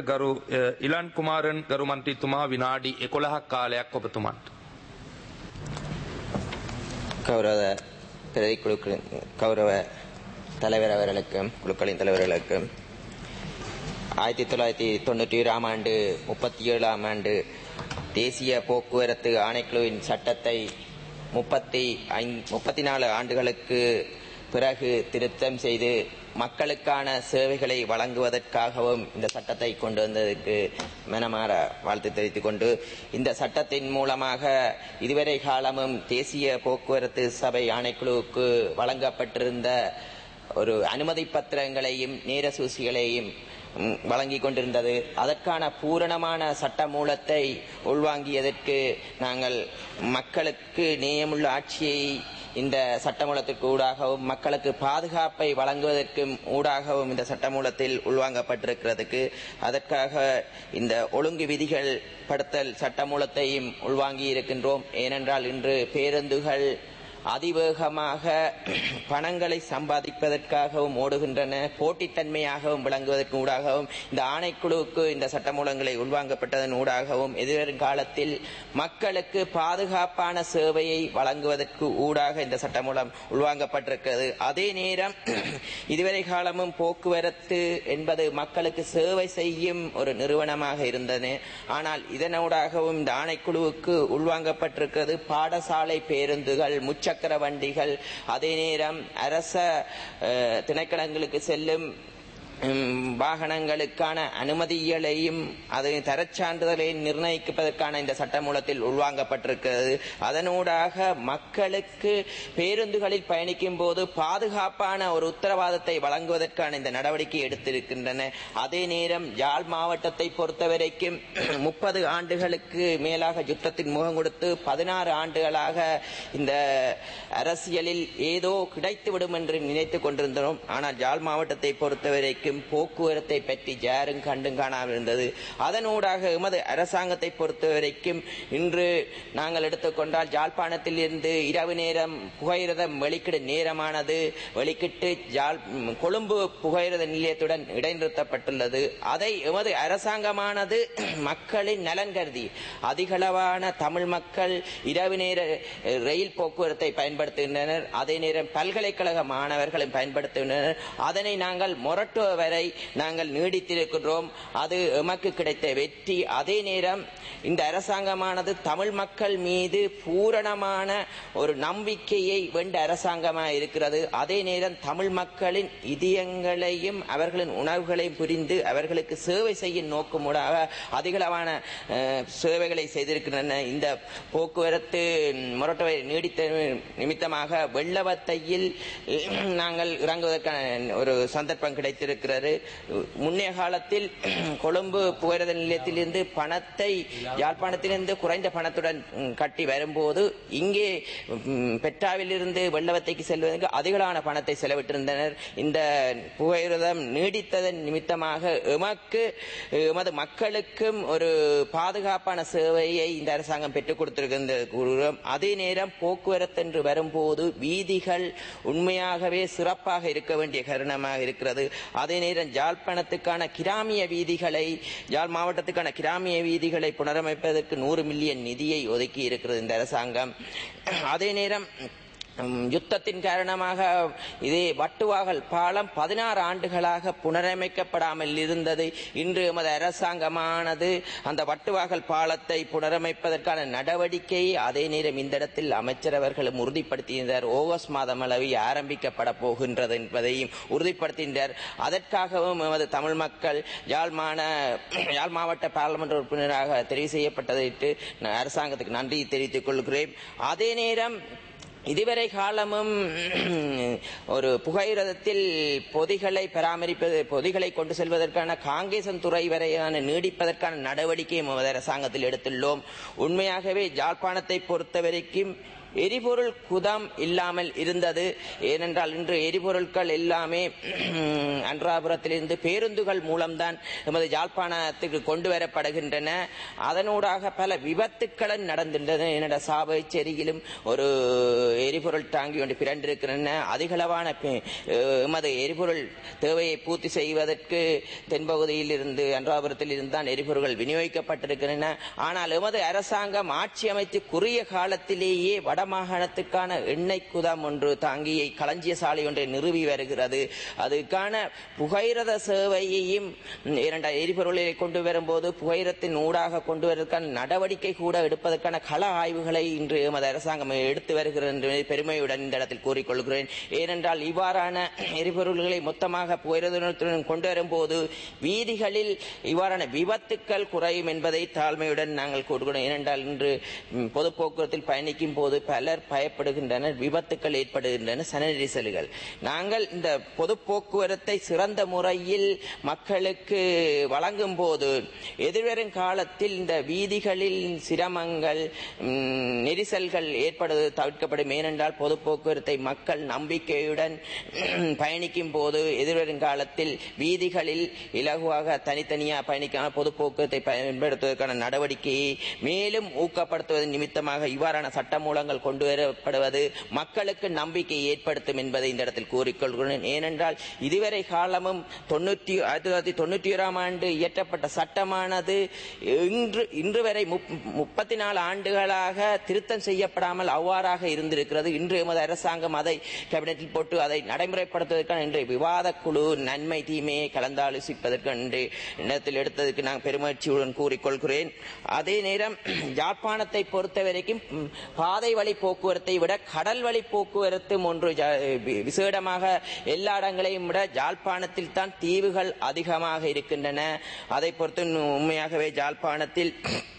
ගරු අ, ඉලන් කුමාරන් ගරු මන්ත්‍රීතුමා විනාඩි 11ක් කාලයක් ඔබතුමන්ට. கௌரவ பிரதி குழுக்களின் கௌரவ தலைவர் அவர்களுக்கும் குழுக்களின் தலைவர்களுக்கும் ஆயிரத்தி தொள்ளாயிரத்தி தொண்ணூற்றி ஏழாம் ஆண்டு முப்பத்தி ஏழாம் ஆண்டு தேசிய போக்குவரத்து ஆணைக்குழுவின் சட்டத்தை முப்பத்தி ஐந் முப்பத்தி நாலு ஆண்டுகளுக்கு பிறகு திருத்தம் செய்து மக்களுக்கான சேவைகளை வழங்குவதற்காகவும் இந்த சட்டத்தை கொண்டு வந்ததற்கு மனமாற வாழ்த்து தெரிவித்துக் கொண்டு இந்த சட்டத்தின் மூலமாக இதுவரை காலமும் தேசிய போக்குவரத்து சபை ஆணைக்குழுவுக்கு வழங்கப்பட்டிருந்த ஒரு அனுமதி பத்திரங்களையும் நேர சூசிகளையும் ம், வழங்கிக் கொண்டிருந்தது அதற்கான பூரணமான சட்ட மூலத்தை உள்வாங்கியதற்கு நாங்கள் மக்களுக்கு நேயமுள்ள ஆட்சியை இந்த சட்டமூலத்திற்கு ஊடாகவும் மக்களுக்கு பாதுகாப்பை வழங்குவதற்கும் ஊடாகவும் இந்த சட்டமூலத்தில் உள்வாங்கப்பட்டிருக்கிறதுக்கு அதற்காக இந்த ஒழுங்கு விதிகள் படுத்தல் சட்டமூலத்தையும் உள்வாங்கி இருக்கின்றோம் ஏனென்றால் இன்று பேருந்துகள் அதிவேகமாக பணங்களை சம்பாதிப்பதற்காகவும் ஓடுகின்றன போட்டித்தன்மையாகவும் விளங்குவதற்கு ஊடாகவும் இந்த ஆணைக்குழுவுக்கு இந்த சட்டமூலங்களை உள்வாங்கப்பட்டதன் ஊடாகவும் எதிர்வரும் காலத்தில் மக்களுக்கு பாதுகாப்பான சேவையை வழங்குவதற்கு ஊடாக இந்த சட்டமூலம் உள்வாங்கப்பட்டிருக்கிறது அதே நேரம் இதுவரை காலமும் போக்குவரத்து என்பது மக்களுக்கு சேவை செய்யும் ஒரு நிறுவனமாக இருந்தது ஆனால் இதனூடாகவும் இந்த ஆணைக்குழுவுக்கு உள்வாங்கப்பட்டிருக்கிறது பாடசாலை பேருந்துகள் முச்சக்கர வண்டிகள் அதே நேரம் அரச அஹ், திணைக்களங்களுக்கு செல்லும் ம், வாகனங்களுக்கான அனுமதிகளையும் அது தரச் சான்றிதழையும் நிர்ணயிப்பதற்கான இந்த சட்டமூலத்தில் உள்வாங்கப்பட்டிருக்கிறது அதனூடாக மக்களுக்கு பேருந்துகளில் பயணிக்கும் போது பாதுகாப்பான ஒரு உத்தரவாதத்தை வழங்குவதற்கான இந்த நடவடிக்கை எடுத்திருக்கின்றன அதே நேரம் யாழ் மாவட்டத்தை பொறுத்தவரைக்கும் முப்பது ஆண்டுகளுக்கு மேலாக யுத்தத்தின் முகம் கொடுத்து பதினாறு ஆண்டுகளாக இந்த அரசியலில் ஏதோ கிடைத்துவிடும் என்று நினைத்துக் கொண்டிருந்தோம் ஆனால் யாழ் மாவட்டத்தை பொறுத்தவரைக்கும் போக்குவரத்தை பற்றி யாரும் கண்டும் காணாமல் இருந்தது அதனூடாக எமது அரசாங்கத்தை பொறுத்தவரைக்கும் இன்று நாங்கள் எடுத்துக்கொண்டால் யாழ்ப்பாணத்தில் இருந்து இரவு நேரம் புகையிரதம் வெளிக்கிடு நேரமானது வெளிக்கிட்டு யாழ் ம், கொழும்பு புகையிரத நிலையத்துடன் இடைநிறுத்தப்பட்டுள்ளது அதை எமது அரசாங்கமானது மக்களின் நலன் கருதி அதிகளவான தமிழ் மக்கள் இரவு நேர அஹ், ரயில் போக்குவரத்தை பயன்படுத்துகின்றனர் அதே நேரம் பல்கலைக்கழக மாணவர்களும் பயன்படுத்துகின்றனர் அதனை நாங்கள் மொரட்டுவ வரை நாங்கள் நீடித்திருக்கின்றோம் அது எமக்கு கிடைத்த வெற்றி அதே நேரம் இந்த அரசாங்கமானது தமிழ் மக்கள் மீது பூரணமான ஒரு நம்பிக்கையை வென்ற அரசாங்கமாக இருக்கிறது அதே நேரம் தமிழ் மக்களின் இதயங்களையும் அவர்களின் உணர்வுகளையும் புரிந்து அவர்களுக்கு சேவை செய்யும் நோக்கமுடாக அதிகளவான அஹ், சேவைகளை செய்திருக்கின்றன இந்த போக்குவரத்து முரட்டவை நீடித்த நிமித்தமாக வெள்ளவத்தையில் அஹ், நாங்கள் இறங்குவதற்கான ஒரு சந்தர்ப்பம் கிடைத்திருக்கிறது முன்னைய காலத்தில் கொழும்பு புகையிரத நிலையத்திலிருந்து பணத்தை யாழ்ப்பாணத்திலிருந்து குறைந்த பணத்துடன் ம், கட்டி வரும்போது இங்கே ம், பெட்ராவிலிருந்து வெள்ளவத்தைக்கு செல்வதற்கு அதிகளவான பணத்தை செலவிட்டிருந்தனர் இந்த புகையிரதம் நீடித்ததன் நிமித்தமாக எமக்கு எமது மக்களுக்கும் ஒரு பாதுகாப்பான சேவையை இந்த அரசாங்கம் பெற்றுக் கொடுத்திருக்கின்றது கூறுகிறோம் அதே நேரம் போக்குவரத்து என்று வரும்போது வீதிகள் உண்மையாகவே சிறப்பாக இருக்க வேண்டிய கருணமாக இருக்கிறது அதே நேரம் யாழ்ப்பாணத்துக்கான கிராமிய வீதிகளை யாழ் மாவட்டத்துக்கான கிராமிய வீதிகளை புனரமைப்பதற்கு நூறு மில்லியன் நிதியை ஒதுக்கி இருக்கிறது இந்த அரசாங்கம் அதே நேரம் ம், யுத்தத்தின் காரணமாக இதே வட்டுவாகல் பாலம் பதினாறு ஆண்டுகளாக புனரமைக்கப்படாமல் இருந்தது இன்று எமது அரசாங்கமானது அந்த வட்டுவாகல் பாலத்தை புனரமைப்பதற்கான நடவடிக்கையை அதே நேரம் இந்த இடத்தில் அமைச்சர் அவர்களும் உறுதிப்படுத்தியிருந்தார் ஆகஸ்ட் மாதம் அளவில் ஆரம்பிக்கப்பட போகின்றது என்பதையும் உறுதிப்படுத்தினார் அதற்காகவும் எமது தமிழ் மக்கள் யாழ் மாந யாழ் மாவட்ட பாராளுமன்ற உறுப்பினராக தெரிவு செய்யப்பட்டதையிட்டு நான் அரசாங்கத்துக்கு நன்றி தெரிவித்துக் கொள்கிறேன் அதே நேரம் இதுவரை காலமும் ஒரு புகையிரதத்தில் பொதிகளை பராமரிப்பது பொதிகளை கொண்டு செல்வதற்கான காங்கேசன் துறை வரையான நீடிப்பதற்கான நடவடிக்கையை நமது அரசாங்கத்தில் எடுத்துள்ளோம் உண்மையாகவே ஜாழ்ப்பாணத்தை பொறுத்தவரைக்கும் எரிபொருள் குதம் இல்லாமல் இருந்தது ஏனென்றால் இன்று எரிபொருட்கள் எல்லாமே அன்றாபுரத்திலிருந்து பேருந்துகள் மூலம்தான் எமது யாழ்ப்பாணத்துக்கு கொண்டு வரப்படுகின்றன அதனூடாக பல விபத்துக்களும் நடந்துள்ளன என்னோட சாபச்சேரியிலும் ஒரு எரிபொருள் தாங்கி ஒன்று பிறண்டிருக்கின்றன அதிகளவான பெ- எமது எரிபொருள் தேவையை பூர்த்தி செய்வதற்கு தென்பகுதியில் இருந்து அன்றாபுரத்தில் இருந்து தான் எரிபொருள்கள் விநியோகிக்கப்பட்டிருக்கின்றன ஆனால் எமது அரசாங்கம் ஆட்சி அமைத்து குறுகிய காலத்திலேயே வடமாகாணத்துக்கான எண்ணெய் குதாம் ஒன்று தாங்கியை களஞ்சிய சாலை ஒன்றை நிறுவி வருகிறது அதுக்கான புகையிரத சேவையையும் ம், இரண்டு எரிபொருளை கொண்டு வரும்போது புகையிரத்தின் ஊடாக கொண்டு வருவதற்கான நடவடிக்கை கூட எடுப்பதற்கான கள ஆய்வுகளை இன்று எமது அரசாங்கம் எடுத்து வருகிறது என்று பெருமையுடன் இந்த இடத்தில் கூறிக்கொள்கிறேன் ஏனென்றால் இவ்வாறான எரிபொருள்களை மொத்தமாக புகையிரதத்துடன் கொண்டு வரும்போது வீதிகளில் இவ்வாறான விபத்துக்கள் குறையும் என்பதை தாழ்மையுடன் நாங்கள் கூறுகிறோம் ஏனென்றால் இன்று ம், பொது போக்குவரத்தில் பயணிக்கும் போது பலர் பயப்படுகின்றனர் விபத்துக்கள் ஏற்படுகின்றன சன நெரிசல்கள் நாங்கள் இந்த பொது போக்குவரத்தை சிறந்த முறையில் மக்களுக்கு வழங்கும் போது எதிர்வரும் காலத்தில் இந்த வீதிகளில் சிரமங்கள் ம், நெரிசல்கள் ஏற்படுவது தவிர்க்கப்படும் ஏனென்றால் பொது போக்குவரத்தை மக்கள் நம்பிக்கையுடன் பயணிக்கும் போது எதிர்வரும் காலத்தில் வீதிகளில் இலகுவாக தனித்தனியாக பயணிக்காமல் பொது போக்குவரத்தை பயன்படுத்துவதற்கான நடவடிக்கையை மேலும் ஊக்கப்படுத்துவதன் நிமித்தமாக இவ்வாறான சட்டமூலங்கள் கொண்டு வரப்படுவது மக்களுக்கு நம்பிக்கை ஏற்படுத்தும் என்பதை இந்த இடத்தில் கூறிக்கொள்கிறேன் ஏனென்றால் இதுவரை காலமும் தொண்ணூற்றி ஆயிரத்தி தொள்ளாயிரத்தி தொண்ணூற்றி ஓராம் ஆண்டு இயற்றப்பட்ட சட்டமானது இன்று இன்று வரை முப்- முப்பத்தி நாலு ஆண்டுகளாக திருத்தம் செய்யப்படாமல் அவ்வாறாக இருந்திருக்கிறது இன்று எமது அரசாங்கம் அதை கேபினெட்டில் போட்டு அதை நடைமுறைப்படுத்துவதற்கான இன்றைய விவாத குழு நன்மை தீமையை கலந்தாலோசிப்பதற்கு இன்று இடத்தில் எடுத்ததற்கு நான் பெருமகிழ்ச்சியுடன் கூறிக்கொள்கிறேன் அதே நேரம் யாழ்ப்பாணத்தை பொறுத்தவரைக்கும் ம், பாதை வழி போக்குவரத்தை விட கடல் வழி போக்குவரத்தும் ஒன்று ஜா- வி- விசேடமாக எல்லா இடங்களையும் விட ஜாழ்ப்பாணத்தில் தான் தீவுகள் அதிகமாக இருக்கின்றன அதை பொறுத்து உண்மையாகவே ஜாழ்ப்பாணத்தில்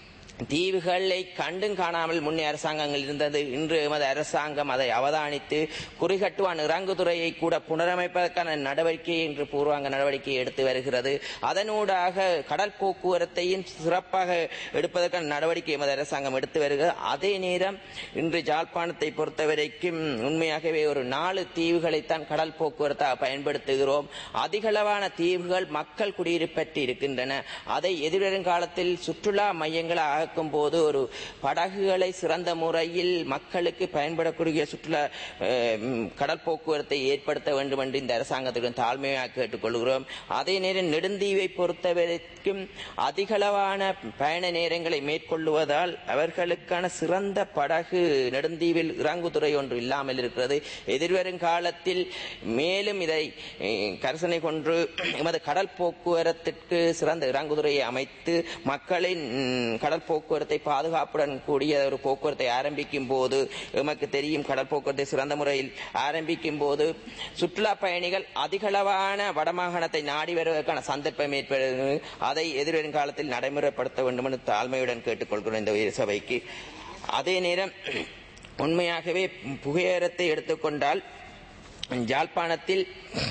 தீவுகளை கண்டும் காணாமல் முன்னே அரசாங்கங்கள் இருந்தது இன்று எமது அரசாங்கம் அதை அவதானித்து குறிகட்டுவான் இறங்குதுறையை கூட புனரமைப்பதற்கான நடவடிக்கையை இன்று பூர்வாங்க நடவடிக்கையை எடுத்து வருகிறது அதனூடாக கடல் போக்குவரத்தையும் சிறப்பாக எடுப்பதற்கான நடவடிக்கை எமது அரசாங்கம் எடுத்து வருகிறது அதே நேரம் இன்று ஜாழ்ப்பாணத்தை பொறுத்தவரைக்கும் உண்மையாகவே ஒரு நாலு தீவுகளைத்தான் கடல் போக்குவரத்தாக பயன்படுத்துகிறோம் அதிகளவான தீவுகள் மக்கள் குடியிருப்பற்றி இருக்கின்றன அதை எதிர்வரும் காலத்தில் சுற்றுலா மையங்களை ஆக்கும் போது ஒரு படகுகளை சிறந்த முறையில் மக்களுக்கு பயன்படக்கூடிய சுற்றுலா அஹ், ம், கடல் போக்குவரத்தை ஏற்படுத்த வேண்டும் என்று இந்த அரசாங்கத்துடன் தாழ்மையாக கேட்டுக்கொள்கிறோம் அதே நேரம் நெடுந்தீவை பொறுத்தவரைக்கும் அதிகளவான பயண நேரங்களை மேற்கொள்ளுவதால் அவர்களுக்கான சிறந்த படகு நெடுந்தீவில் இறங்குதுறை ஒன்று இல்லாமல் இருக்கிறது எதிர்வரும் காலத்தில் மேலும் இதை அஹ், கரிசனை கொண்டு எமது கடல் போக்குவரத்திற்கு சிறந்த இறங்குதுறையை அமைத்து மக்களின் ம், கடல் போக்குவரத்தை பாதுகாப்புடன் கூடிய ஒரு போக்குவரத்தை ஆரம்பிக்கும் போது எமக்கு தெரியும் கடல் போக்குவரத்தை சிறந்த முறையில் ஆரம்பிக்கும் போது சுற்றுலா பயணிகள் அதிகளவான வடமாகாணத்தை நாடி வருவதற்கான சந்தர்ப்பம் ஏற்படுகிறது அதை எதிர்வரும் காலத்தில் நடைமுறைப்படுத்த வேண்டும் என்று தாழ்மையுடன் கேட்டுக்கொள்கிறோம் இந்த உயர் சபைக்கு அதே நேரம் உண்மையாகவே புகையரத்தை எடுத்துக்கொண்டால் யாழ்ப்பாணத்தில்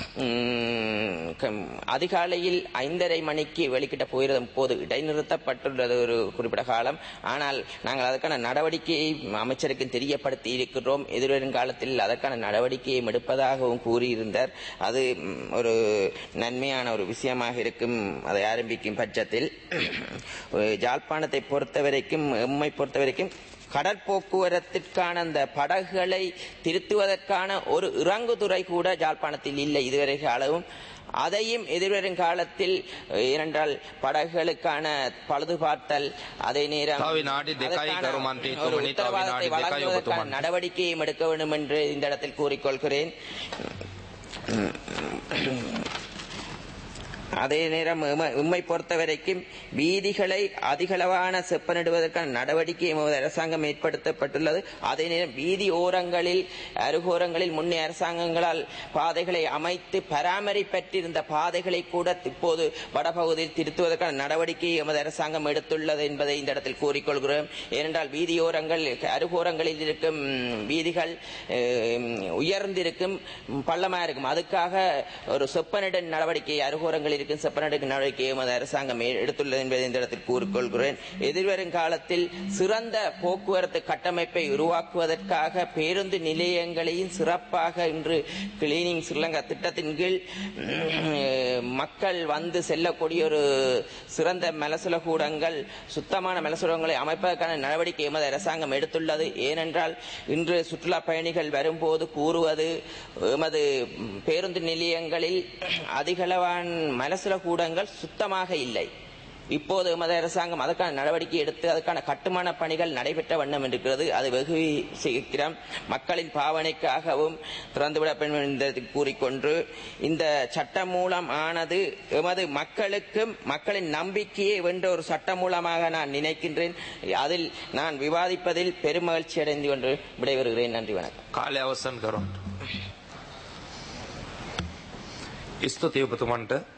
ம், கம்- அதிகாலையில் ஐந்தரை மணிக்கு வெளிக்கிட்ட போயிருந்த போது இடைநிறுத்தப்பட்டுள்ளது ஒரு குறிப்பிட்ட காலம் ஆனால் நாங்கள் அதற்கான நடவடிக்கையை அமைச்சருக்கு தெரியப்படுத்தி இருக்கிறோம் எதிர்வரும் காலத்தில் அதற்கான நடவடிக்கையை எடுப்பதாகவும் கூறியிருந்தார் அது ம், ஒரு நன்மையான ஒரு விஷயமாக இருக்கும் அதை ஆரம்பிக்கும் பட்சத்தில் யாழ்ப்பாணத்தை பொறுத்தவரைக்கும் எம்மை பொறுத்தவரைக்கும் கடற்போக்குவரத்திற்கான அந்த படகுகளை திருத்துவதற்கான ஒரு இறங்குதுறை கூட ஜாழ்ப்பாணத்தில் இல்லை இதுவரை அளவும் அதையும் எதிர்வரும் காலத்தில் இரண்டால் படகுகளுக்கான பழுது பார்த்தல் அதே நேரம் தவி நாடி දෙකයි அதற்கான ගරු මන්ත්‍රීතුමනි, ஒரு තව உத்தரவாதத்தை විනාඩි දෙකයි வழங்குவதற்கான ඔබතුමන්ට. நடவடிக்கையும் எடுக்க வேண்டும் என்று இந்த இடத்தில் கூறிக்கொள்கிறேன் அதே நேரம் உம்மை- உம்மை பொறுத்தவரைக்கும் வீதிகளை அதிகளவான செப்பனிடுவதற்கான நடவடிக்கை எமது அரசாங்கம் ஏற்படுத்தப்பட்டுள்ளது அதே நேரம் வீதி ஓரங்களில் அருகோரங்களில் முன்னே அரசாங்கங்களால் பாதைகளை அமைத்து பராமரிப்பற்றிருந்த பாதைகளை கூட இப்போது வடபகுதியில் திருத்துவதற்கான நடவடிக்கை எமது அரசாங்கம் எடுத்துள்ளது என்பதை இந்த இடத்தில் கூறிக்கொள்கிறோம் ஏனென்றால் வீதியோரங்கள் அருகோரங்களில் இருக்கும் வீதிகள் அஹ், உயர்ந்திருக்கும் பள்ளமா இருக்கும் அதுக்காக ஒரு செப்பனிட நடவடிக்கை அருகோரங்களில் இருக்கும் பகுதிகளுக்கும் செப்பனடுக்கு நடவடிக்கை எமது அரசாங்கம் மே- எடுத்துள்ளது என்பதை இந்த இடத்தில் கூறிக்கொள்கிறேன் எதிர்வரும் காலத்தில் சிறந்த போக்குவரத்து கட்டமைப்பை உருவாக்குவதற்காக பேருந்து நிலையங்களையும் சிறப்பாக இன்று கிளீனிங் ஸ்ரீலங்கா திட்டத்தின் கீழ் உம், மக்கள் வந்து செல்லக்கூடிய ஒரு சிறந்த மலசுல கூடங்கள் சுத்தமான மலசுரங்களை அமைப்பதற்கான நடவடிக்கை எமது அரசாங்கம் எடுத்துள்ளது ஏனென்றால் இன்று சுற்றுலா பயணிகள் வரும்போது கூறுவது எமது பேருந்து நிலையங்களில் அதிகளவான மலசுல கூடங்கள் சுத்தமாக இல்லை இப்போது எமது அரசாங்கம் அதற்கான நடவடிக்கை எடுத்து அதற்கான கட்டுமான பணிகள் நடைபெற்ற வண்ணம் இருக்கிறது அது வெகு சீக்கிரம் மக்களின் பாவனைக்காகவும் திறந்துவிட வேண்டும் என்பதை கூறிக்கொண்டு இந்த சட்டம் மூலம் ஆனது எமது மக்களுக்கும் மக்களின் நம்பிக்கையை வென்ற ஒரு சட்டம் மூலமாக நான் நினைக்கின்றேன் அதில் நான் விவாதிப்பதில் பெருமகிழ்ச்சி அடைந்து கொண்டு விடைபெறுகிறேன் நன்றி வணக்கம் කාලය අවසන් කරොන්ට. ස්තුතිය ඔබතුමන්ට